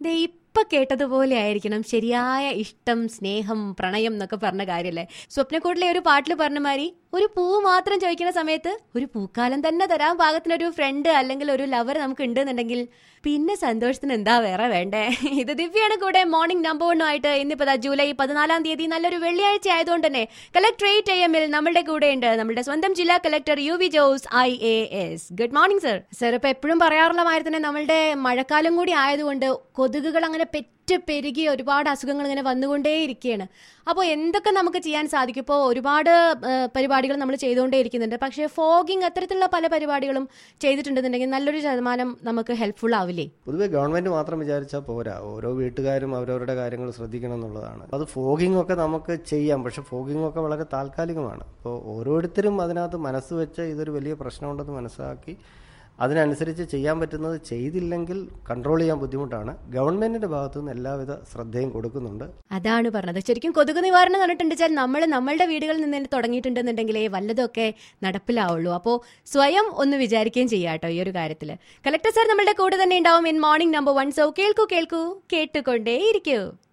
ദേ ഇപ്പൊ കേട്ടതുപോലെ ആയിരിക്കണം ശരിയായ ഇഷ്ടം സ്നേഹം പ്രണയം എന്നൊക്കെ പറഞ്ഞ കാര്യല്ലേ സ്വപ്നക്കൂട്ടിലെ ഒരു പാട്ടിൽ പറഞ്ഞ മാതിരി ഒരു പൂ മാത്രം ചോദിക്കുന്ന സമയത്ത് ഒരു പൂക്കാലം തന്നെ തരാൻ പാകത്തിനൊരു ഫ്രണ്ട് അല്ലെങ്കിൽ ഒരു ലവർ നമുക്ക് ഉണ്ടെന്നുണ്ടെങ്കിൽ പിന്നെ സന്തോഷത്തിന് എന്താ വേറെ വേണ്ടേ ഇത് ദിവ്യാണ് കൂടെ മോർണിംഗ് നമ്പർ വണ്ണുമായിട്ട് ഇന്നിപ്പോ ദാ ജൂലൈ പതിനാലാം തീയതി നല്ലൊരു വെള്ളിയാഴ്ച ആയതുകൊണ്ട് തന്നെ കളക്ടറേറ്റ് ഐ എമ്മിൽ നമ്മളുടെ കൂടെ ഉണ്ട് നമ്മുടെ സ്വന്തം ജില്ലാ collector U V Jose I A S good morning sir sir ഇപ്പൊ എപ്പോഴും പറയാറുള്ള മാതിരി തന്നെ നമ്മളുടെ മഴക്കാലം കൂടി ആയതുകൊണ്ട് കൊതുകുകൾ അങ്ങനെ പെറ്റ് പെരുകി ഒരുപാട് അസുഖങ്ങൾ ഇങ്ങനെ വന്നുകൊണ്ടേയിരിക്കുകയാണ് അപ്പോൾ എന്തൊക്കെ നമുക്ക് ചെയ്യാൻ സാധിക്കും ഇപ്പോൾ ഒരുപാട് പരിപാടികൾ നമ്മൾ ചെയ്തുകൊണ്ടേ ഇരിക്കുന്നുണ്ട് പക്ഷേ ഫോഗിങ് അത്തരത്തിലുള്ള പല പരിപാടികളും ചെയ്തിട്ടുണ്ടെന്നുണ്ടെങ്കിൽ നല്ലൊരു ശതമാനം നമുക്ക് ഹെൽപ്ഫുൾ ആവില്ലേ പൊതുവെ ഗവൺമെന്റ് മാത്രം വിചാരിച്ചാൽ പോരാ ഓരോ വീട്ടുകാരും അവരവരുടെ കാര്യങ്ങൾ ശ്രദ്ധിക്കണം എന്നുള്ളതാണ് അത് ഫോഗിംഗ് ഒക്കെ നമുക്ക് ചെയ്യാം പക്ഷെ ഫോഗിംഗ് ഒക്കെ വളരെ താൽക്കാലികമാണ് അപ്പോൾ ഓരോരുത്തരും അതിനകത്ത് മനസ്സ് വെച്ച് ഇതൊരു വലിയ പ്രശ്നമുണ്ടെന്ന് മനസ്സിലാക്കി അതിനനുസരിച്ച് ചെയ്യാൻ പറ്റുന്നത് ചെയ്തില്ലെങ്കിൽ കൺട്രോൾ ചെയ്യാൻ ബുദ്ധിമുട്ടാണ് ഗവൺമെന്റിന്റെ ഭാഗത്തു നിന്ന് എല്ലാവിധ ശ്രദ്ധയും കൊടുക്കുന്നുണ്ട് അതാണ് പറഞ്ഞത് ശരിക്കും കൊതുക് നിവാരണം പറഞ്ഞിട്ടുണ്ട് വെച്ചാൽ നമ്മൾ നമ്മളുടെ വീടുകളിൽ നിന്ന് തന്നെ തുടങ്ങിയിട്ടുണ്ടെന്നുണ്ടെങ്കിലേ വല്ലതൊക്കെ നടപ്പിലാവുള്ളൂ അപ്പോൾ സ്വയം ഒന്ന് വിചാരിക്കുകയും ചെയ്യാട്ടോ ഈ ഒരു കാര്യത്തിൽ കളക്ടർ സാർ നമ്മളുടെ കൂടെ തന്നെ ഉണ്ടാവും in morning number one so കേൾക്കൂ കേൾക്കൂ കേട്ടുകൊണ്ടേ ഇരിക്കൂ